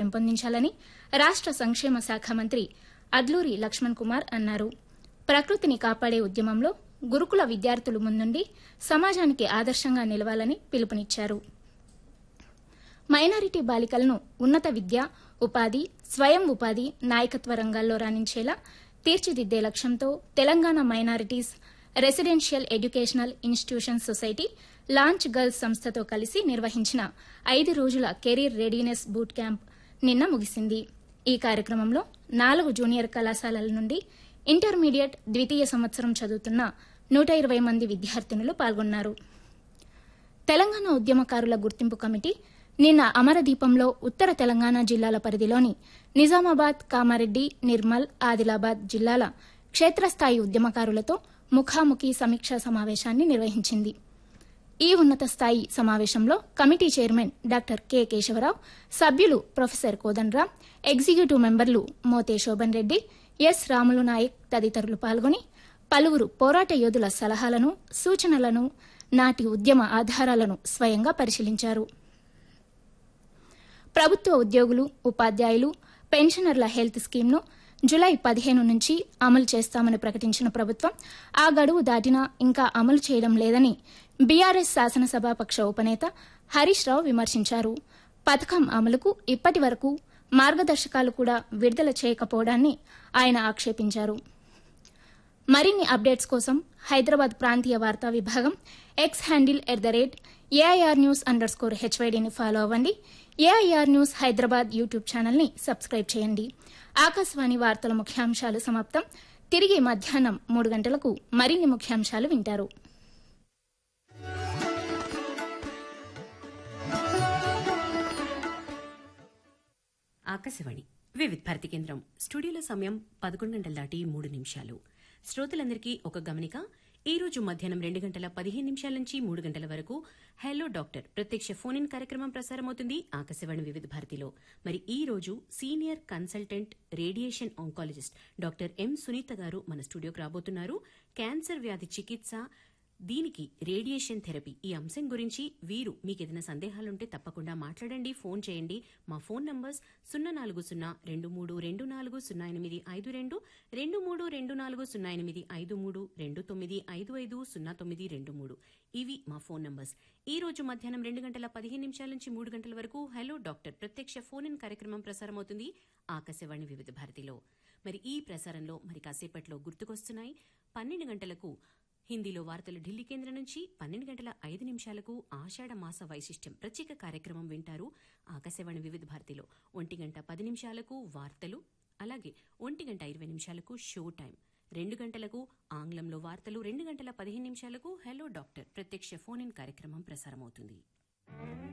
పెంపొందించాలని రాష్ట సంక్షేమ శాఖ మంత్రి అద్లూరి లక్ష్మణ్ కుమార్ అన్నారు ప్రకృతిని కాపాడే ఉద్యమంలో గురుకుల విద్యార్థులు ముందుండి సమాజానికి ఆదర్శంగా నిలవాలని పిలుపునిచ్చారు మైనారిటీ బాలికలను ఉన్నత విద్య ఉపాధి స్వయం ఉపాధి నాయకత్వ రంగాల్లో రాణించేలా తీర్చిదిద్దే లక్ష్యంతో Telangana minorities residential educational institution society launch girls సంస్థతో కలిసి నిర్వహించిన ఐదు రోజుల కెరీర్ రెడీనెస్ బూట్ క్యాంప్ నిన్న ముగిసింది ఈ కార్యక్రమంలో నాలుగు జూనియర్ కళాశాలల నుండి ఇంటర్మీడియట్ ద్వితీయ సంవత్సరం చదువుతున్న నూట ఇరవై మంది విద్యార్థినులు పాల్గొన్నారు తెలంగాణ ఉద్యమకారుల గుర్తింపు కమిటీ నిన్న అమరదీపంలో ఉత్తర తెలంగాణ జిల్లాల పరిధిలోని నిజామాబాద్ కామారెడ్డి నిర్మల్ ఆదిలాబాద్ జిల్లాల క్షేత్రస్థాయి ఉద్యమకారులతో ముఖాముఖి సమీక్షా సమావేశాన్ని నిర్వహించింది ఈ ఉన్నత స్థాయి సమావేశంలో committee chairman doctor K Keshava Rao సభ్యులు ప్రొఫెసర్ కోదండరాం ఎగ్జిక్యూటివ్ మెంబర్లు మోతే శోభన్ రెడ్డి ఎస్ రాములు నాయక్ తదితరులు పాల్గొని పలువురు పోరాట యోధుల సలహాలను సూచనలను నాటి ఉద్యమ ఆధారాలను స్వయంగా పరిశీలించారు ప్రభుత్వ ఉద్యోగులు ఉపాధ్యాయులు పెన్షనర్ల హెల్త్ స్కీమ్ను జులై పదిహేను నుంచి అమలు చేస్తామని ప్రకటించిన ప్రభుత్వం ఆ గడువు దాటినా ఇంకా అమలు చేయడం లేదని బీఆర్ఎస్ శాసనసభాపక్ష ఉపనేత హరీష్ రావు విమర్శించారు పథకం అమలుకు ఇప్పటి వరకు మార్గదర్శకాలు కూడా విడుదల చేయకపోవడాన్ని ఆయన ఆక్షేపించారు మరిన్ని అప్డేట్స్ కోసం హైదరాబాద్ ప్రాంతీయ వార్తా విభాగం X handle at the rate AIR news underscore స్కోర్ హెచ్వైడీని ఫాలో అవ్వండి ఏఐఆర్ న్యూస్ హైదరాబాద్ యూట్యూబ్ ఛానల్ని సబ్స్క్రైబ్ చేయండి ఆకాశవాణి వార్తల ముఖ్యాంశాలు సమాప్తం తిరిగి మధ్యాహ్నం మూడు గంటలకు మరిన్ని ముఖ్యాంశాలు వింటారు ఆకాశవాణి వివిధ భారతి కేంద్రం స్టూడియోలో సమయం పదకొండు గంటల దాటి మూడు నిమిషాలు శ్రోతలందరికీ ఒక గమనిక ఈ రోజు మధ్యాహ్నం రెండు గంటల పదిహేను నిమిషాల నుంచి మూడు గంటల వరకు హలో డాక్టర్ ప్రత్యక్ష ఫోన్ ఇన్ కార్యక్రమం ప్రసారమవుతుంది ఆకాశవాణి వివిధ భారతిలో మరి ఈ రోజు senior consultant radiation oncologist doctor M Sunitha గారు మన స్టూడియోకి రాబోతున్నారు క్యాన్సర్ వ్యాధి చికిత్స దీనికి రేడియేషన్ థెరపీ ఈ అంశం గురించి వీరు మీకు ఏదైనా సందేహాలుంటే తప్పకుండా మాట్లాడండి ఫోన్ చేయండి మా ఫోన్ నంబర్స్ సున్నా నాలుగు సున్నా రెండు మూడు రెండు నాలుగు సున్నా ఎనిమిది ఐదు రెండు రెండు మూడు రెండు నాలుగు సున్నా ఎనిమిది ఐదు మూడు రెండు తొమ్మిది ఐదు ఐదు సున్నా తొమ్మిది రెండు మూడు ఇవి మా ఫోన్ నంబర్స్ ఈ రోజు మధ్యాహ్నం రెండు గంటల పదిహేను నిమిషాల నుంచి మూడు గంటల వరకు హలో డాక్టర్ ప్రత్యక్ష ఫోన్ ఇన్ కార్యక్రమం ప్రసారమవుతుంది ఆకాశవాణి వివిధ భారతిలో మరి ఈ ప్రసారంలో మరి కాసేపట్లో గుర్తుకొస్తున్నాయి పన్నెండు గంటలకు హిందీలో వార్తలు ఢిల్లీ కేంద్రం నుంచి పన్నెండు గంటల ఐదు నిమిషాలకు ఆషాఢ మాస వైశిష్ట్యం ప్రత్యేక కార్యక్రమం వింటారు ఆకాశవాణి వివిధ భారతిలో ఒంటి గంట పది నిమిషాలకు వార్తలు అలాగే ఒంటి గంట ఇరవై నిమిషాలకు షో టైం రెండు గంటలకు ఆంగ్లంలో వార్తలు రెండు గంటల పదిహేను నిమిషాలకు హలో డాక్టర్ ప్రత్యక్ష ఫోన్ ఇన్ కార్యక్రమం ప్రసారమవుతుంది